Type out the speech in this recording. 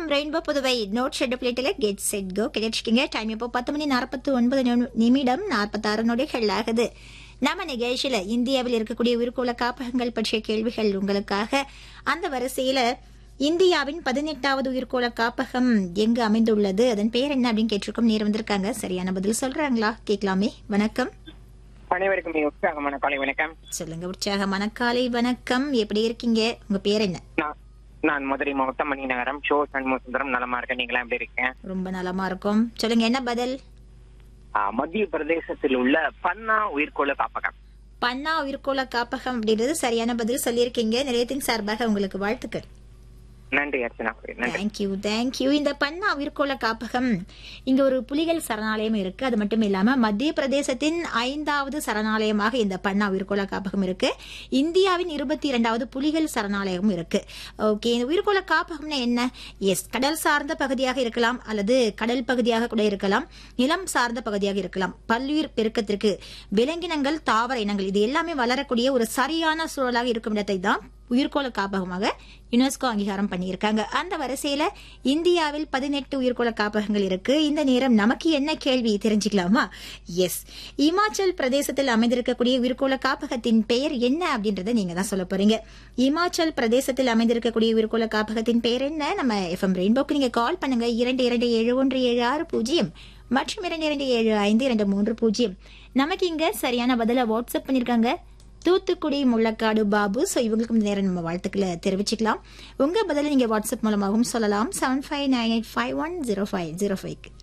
FM rainbow Puduvai நோட் ஷெட் பிளேட்டில் கெட் செட் கோ கிடைச்சிக்கிங்க டைம் இப்போ பத்து மணி நாற்பத்தி ஒன்பது நிமி- நிமிடம் நாற்பத்தாறு நொடிகள் ஆகுது நம்ம நிகழ்ச்சியில இந்தியாவில் இருக்கக்கூடிய உயிர்கோள காப்பகங்கள் பற்றிய கேள்விகள் உங்களுக்காக அந்த வரிசையில இந்தியாவின் பதினெட்டாவது உயிர்கோள காப்பகம் எங்கு அமைந்துள்ளது அதன் பேர் என்ன அப்படின்னு கேட்டிருக்கோம் நேர் வந்திருக்காங்க சரியான பதில் சொல்றாங்களா கேட்கலாமே வணக்கம் அனைவருக்கும் மிக உற்சாகமான காலை வணக்கம் சொல்லுங்க உற்சாகமான காலை வணக்கம் எப்படி இருக்கீங்க உங்க பேர் என்ன நான் நான் மதுரை மாவட்டம் மணிநகரம் ஷோ சண்முகசுந்தரம் நலமா இருக்கேன் நீங்களா எப்படி இருக்கேன் ரொம்ப நலமா இருக்கும் சொல்லுங்க என்ன பதில் ஆஹ், மத்திய பிரதேசத்தில் உள்ள பன்னா உயிர்கோள காப்பகம் பன்னா உயிர்கோள காப்பகம் அப்படின்றது சரியான பதில் சொல்லியிருக்கீங்க நிலையத்தின் சார்பாக உங்களுக்கு வாழ்த்துக்கள் நன்றி அர்ச்சனா நன்றி தேங்க்யூ தேங்க்யூ இந்த பன்னா உயிர்கோள காப்பகம் இங்க ஒரு புலிகள் சரணாலயம் இருக்கு அது மட்டும் இல்லாம மத்திய பிரதேசத்தின் ஐந்தாவது சரணாலயமாக இந்த பன்னா உயிர்கோள காப்பகம் இருக்கு இந்தியாவின் இருபத்தி இரண்டாவது புலிகள் சரணாலயம் இருக்கு ஓகே இந்த உயிர்கோள காப்பகம்னா என்ன எஸ் கடல் சார்ந்த பகுதியாக இருக்கலாம் அல்லது கடல் பகுதியாக கூட இருக்கலாம் நிலம் சார்ந்த பகுதியாக இருக்கலாம் பல்லுயிர் பெருக்கத்திற்கு விலங்கினங்கள் தாவர இனங்கள் இது எல்லாமே வளரக்கூடிய ஒரு சரியான சூழலாக இருக்கும் இடத்தை தான் உயிர்கோள காப்பகமாக யுனெஸ்கோ அங்கீகாரம் பண்ணியிருக்காங்க அந்த வரிசையில இந்தியாவில் பதினெட்டு உயிர்கோள காப்பகங்கள் இருக்கு இந்த நேரம் நமக்கு என்ன கேள்வி தெரிஞ்சுக்கலாமா எஸ் இமாச்சல் பிரதேசத்தில் அமைந்திருக்கக்கூடிய உயிர்கோள காப்பகத்தின் பெயர் என்ன அப்படின்றத நீங்க தான் சொல்ல போறீங்க இமாச்சல் பிரதேசத்தில் அமைந்திருக்கக்கூடிய உயிர்கோள காப்பகத்தின் பெயர் என்ன நம்ம எஃப்எம் ரெயின்போக்கு நீங்க கால் பண்ணுங்க இரண்டு இரண்டு ஏழு ஒன்று ஏழு ஆறு பூஜ்ஜியம் மற்றும் இரண்டு இரண்டு ஏழு ஐந்து இரண்டு மூன்று பூஜ்ஜியம் நமக்கு இங்க சரியான பதில வாட்ஸ்அப் பண்ணிருக்காங்க தூத்துக்குடி முள்ளக்காடு பாபு ஸோ இவங்களுக்கு இந்த நேரம் நம்ம வாழ்த்துக்களை தெரிவிச்சுக்கலாம் உங்க பதில நீங்க வாட்ஸ்அப் மூலமாகவும் சொல்லலாம் seven five nine eight five one zero five zero five